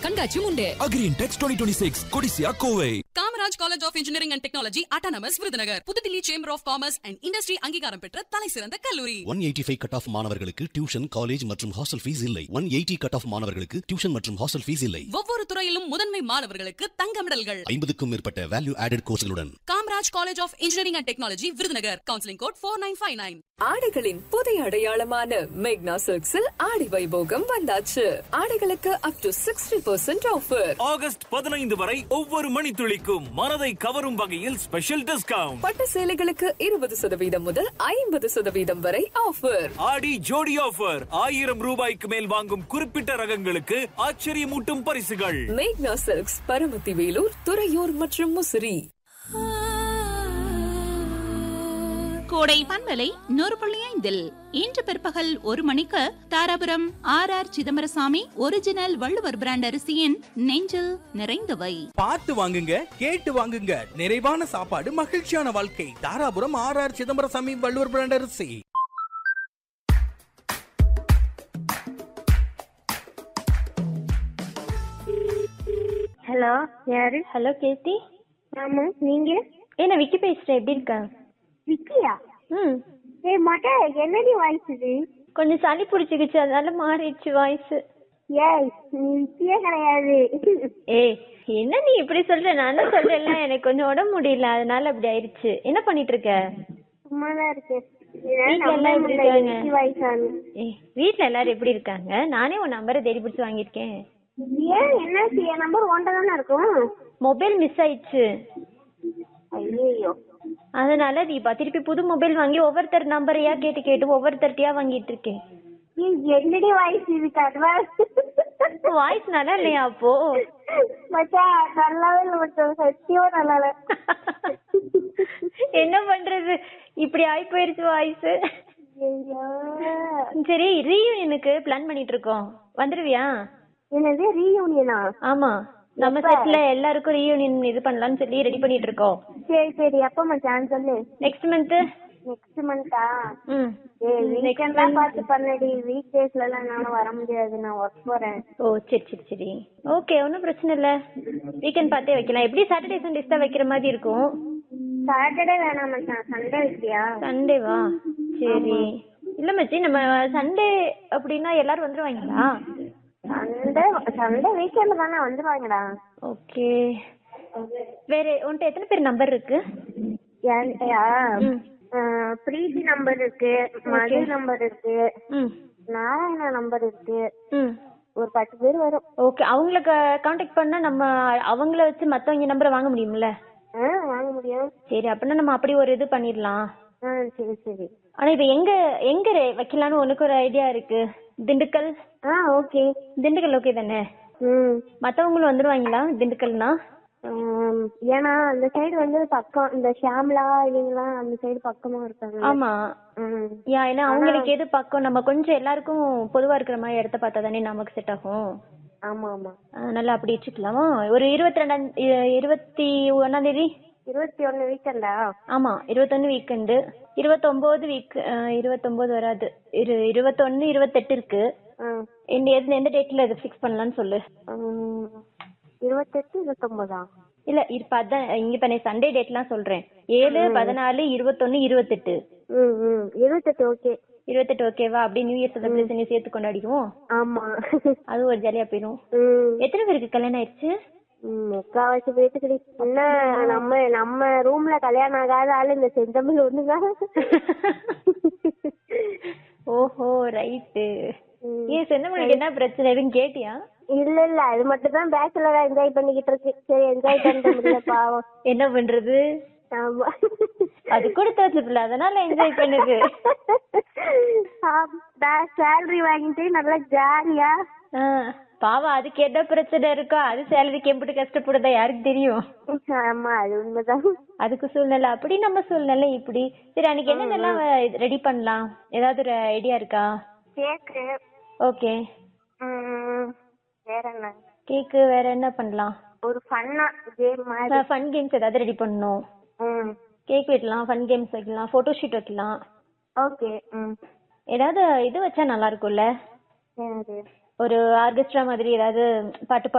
கண்காட்சியும் உண்டு Agri Intex twenty twenty six Codissia Kovai Kamaraj college of engineering and technology autonomous Virudhunagar புதுதில்லி chamber of commerce and industry அங்கீகாரம் பெற்ற தலை சிறந்த கல்லூரி one eighty five cut off மாணவர்களுக்கு டியூஷன் காலேஜ் மற்றும் ஹாஸ்டல் ஃபீஸ் இல்லை ஒன் எயிட்டி கட் ஆஃப் மாணவர்களுக்கு டியூஷன் மற்றும் ஹாஸ்டல் ஃபீஸ் இல்லை ஒவ்வொரு துறையிலும் முதன்மை மாணவர்களுக்கு தங்க மெடல்கள் ஐம்பதுக்கும் மேற்பட்ட வேல்யூ ஆடட் கோர்ஸ்களுடன் Kamaraj college of engineering and technology Virudhunagar counselling code four nine five nine ஆடைகளின் புதிய அடையாளமான மேக்னா சில்க்ஸில் ஆடி வைபோகம் வந்தாச்சு ஆடைகளுக்கு up to sixty percent offer August பதினைந்து வரை ஒவ்வொரு மணித்துளிக்கும் மனதை கவரும் வகையில் ஸ்பெஷல் டிஸ்கவுண்ட் பட்டு சேலைகளுக்கு இருபது சதவீதம் முதல் ஐம்பது சதவீதம் வரை ஆஃபர் ஆடி ஜோடி ஆஃபர் ஆயிரம் ரூபாய்க்கு மேல் வாங்கும் குறிப்பிட்ட ரகங்களுக்கு ஆச்சரியமூட்டும் பரிசுகள் மேக்னா சில்க்ஸ் பரமத்தி வேலூர் துறையூர் மற்றும் முசிறி கோடை பண்பலை நூறு புள்ளி ஐந்தில் இன்று பிற்பகல் ஒரு மணிக்கு Dharapuram R R Chidambaraswamy original Valluvar brand அரிசியின் நெஞ்சில் நிறைந்தவை பார்த்து வாங்குங்க கேட்டு வாங்குங்க நிறைவான சாப்பாடு மகிழ்ச்சியான வாழ்க்கை Dharapuram R R Chidambaraswamy Valluvar brand அரிசி ஹலோ யாரு ஹலோ கீர்த்தி ஆமா நீங்க என்ன விக்கி பேசுறேன் எப்படி இருக்க விக்கியா ம் ஏய் மொட்டை என்னடி வாய்ஸ் இது கொஞ்சம் சளி பிடிச்சிக்கிச்சு அதனால மாறிடுச்சு வாய்ஸ் ஏய் நீ விக்கியே கிடையாது ஏய் என்ன நீ இப்படி சொல்ற நான் தான் சொல்றேன்ல எனக்கு கொஞ்சம் உடம்பு முடியல அதனால அப்படி ஆயிருச்சு என்ன பண்ணிட்டு இருக்க சும்மாதான் இருக்கேன் வீட்ல எல்லாம் எப்படி இருக்காங்க ஏய் வீட்ல எல்லாரும் எப்படி இருக்காங்க நானே உன் நம்பரை தேடி பிடிச்சு வாங்கியிருக்கேன் ஏன் என்னாச்சு என் நம்பர் ஒன்றை தானே இருக்கும் மொபைல் மிஸ் ஆயிடுச்சு ஐயோ அதனால நீ இப்ப திருப்பி புது மொபைல் வாங்கி ஒவ்வொருத்தர் நம்பரையா கேட்டு கேட்டு ஒவ்வொருத்தர்ட்டியா வாங்கிட்டு இருக்கேன் என்னடி வாய்ஸ் இது கதவா வாய்ஸ் நல்லா இல்லையா அப்போ மச்சான் நல்லாவே இல்லை மச்சான் சத்தியமா நல்லா இல்லை என்ன பண்றது இப்படி ஆயி போயிருச்சு வாய்ஸ் ஐயோ. சரி ரீயூனியனுக்கு பிளான் பண்ணிட்டு இருக்கோம் வந்துருவியா என்னது ரீயூனியனா ஆமா நம்ம எப்ப? செட்ல எல்லாருக்கும் ரீயூனியன் இது பண்ணலாம்னு சொல்லி ரெடி பண்ணிட்டு இருக்கோம் சரி சரி எப்ப மச்சான் சொல்லு நெக்ஸ்ட் மந்த் நெக்ஸ்ட் மந்தா ம் ஏய் Next வீக்கெண்ட் தான் month. பார்த்து பண்ணடி வீக் டேஸ்ல எல்லாம் என்னால வர முடியாது நான் ஒர்க் போறேன் ஓ சரி சரி சரி ஓகே ஒன்றும் பிரச்சனை இல்லை வீக்கெண்ட் பார்த்தே வைக்கலாம் எப்படி சாட்டர்டே சண்டேஸ் தான் வைக்கிற மாதிரி இருக்கும் சாட்டர்டே வேணாம் மச்சான் சண்டே வைக்கிறியா சண்டேவா சரி இல்ல மச்சி நம்ம சண்டே அப்படின்னா எல்லாரும் வந்துருவாங்களா சண்டே சண்டே வீக்கெண்ட்ல தானே வந்துருவாங்கடா ஓகே வேற உன்கிட்ட எத்தனை பேர் நம்பர் இருக்கு என்கிட்டயா ஆஹ் பிரீத்தி நம்பர் இருக்கு மது நம்பர் இருக்கு ம் நாராயணா நம்பர் இருக்கு ம் ஒரு பத்து பேர் வரும் ஓகே அவங்களுக்கு காண்டாக்ட் பண்ணா நம்ம அவங்கள வச்சு மத்தவங்க நம்பரை வாங்க முடியும்ல ஆ வாங்க முடியும் சரி அப்படின்னா நம்ம அப்படி ஒரு இது பண்ணிடலாம் ஆ சரி சரி ஆனா இப்ப எங்க எங்க ரெ- வைக்கலாம்னு உனக்கு ஒரு ஐடியா இருக்கு திண்டுக்கல் ஆ ஓகே திண்டுக்கல் ஓகே தானே ம் மத்தவங்களும் வந்துருவாங்களா திண்டுக்கல்னா ஆம், ஏன்னா அந்த சைடு வந்து பக்கம் இந்த ஷாம்லா இவங்கலாம் அந்த சைடு பக்கமா இருக்காங்க ஆமா ம் யா ஏன்னா அவங்களுக்கு எது பக்கம் நம்ம கொஞ்சம் எல்லாருக்கும் பொதுவா இருக்கிற மாதிரி இடத்த பார்த்தா தானே நமக்கு செட் ஆகும் ஆமா ஆமா அதனால அப்படி வச்சுக்கலாமா ஒரு இருபத்தி ரெண்டாம் இ- இருபத்தி ஒன்னாம் தேதி இருபத்தி ஒண்ணு வீக்கெண்டா ஆமா இருபத்தொன்னு வீக்கெண்டு இருபத்தொன்பது வீக் இருபத்தொன்பது வராது இரு இருபத்தொன்னு இருபத்தெட்டு இருக்கு இந்த எது எந்த டேட்ல இது ஃபிக்ஸ் பண்ணலாம்னு சொல்லு இருபத்தெட்டு இருபத்தொன்பதா இல்ல இப்ப அதான் இங்க இப்ப நான் சண்டே டேட்லாம் சொல்றேன் ஏழு பதினாலு இருபத்தொன்னு இருபத்தெட்டு ம் ம் இருபத்தெட்டு ஓகே இருபத்தெட்டு ஓகேவா அப்படியே நியூ இயர் செலிப்ரேஷன் சேர்த்து கொண்டாடிடுவோம் ஆமா அது ஒரு ஜாலியா போயிடும் ம் எத்தனை பேருக்கு கல்யாணம் ஆயிடுச்சு ம், முக்காவாசி பேத்துக்குடி என்ன நம்ம நம்ம ரூம்ல கல்யாணம் ஆகாத ஆளு இந்த செந்தமிழ் ஒண்ணுதான் ஓஹோ ரைட்டு ஏன் செந்தமிழுக்கு என்ன பிரச்சனை எதுவும் கேட்டியா இல்ல இல்ல அது மட்டும் தான் பேச்சுலரா என்ஜாய் பண்ணிக்கிட்டு இருக்கு சரி என்ஜாய் பண்ண முடியல பாவம் என்ன பண்றது ஆமா அது கொடுத்து வச்சதுல அதனால என்ஜாய் பண்ணுது சேலரி வாங்கிட்டு நல்லா ஜாலியா ஆ, பாவம் அதுக்கு என்ன பிரச்சனை இருக்கோ அது சேலரிக்கு எப்படி கஷ்டப்படுதா யாருக்கு தெரியும் ஆமா அது உண்மைதான் அதுக்கு சூழ்நிலை அப்படி நம்ம சூழ்நிலை இப்படி சரி அன்னைக்கு என்னென்னலாம் ரெடி பண்ணலாம் ஏதாவது ஒரு ஐடியா இருக்கா கேக்கு ஓகே வேற என்ன கேக்கு வேற என்ன பண்ணலாம் ஒரு ஃபன்னா கேம் மாதிரி ஃபன் கேம்ஸ் ஏதாவது ரெடி பண்ணணும் ம் கேக் வைக்கலாம் ஃபன் கேம்ஸ் வைக்கலாம் போட்டோ ஷூட் வைக்கலாம் ஓகே ம் ஏதாவது இது வச்சா நல்லா இருக்கும்ல என்னது ஒரு ஆர்கெஸ்ட்ரா மாதிரி ஏதாவது பாட்டு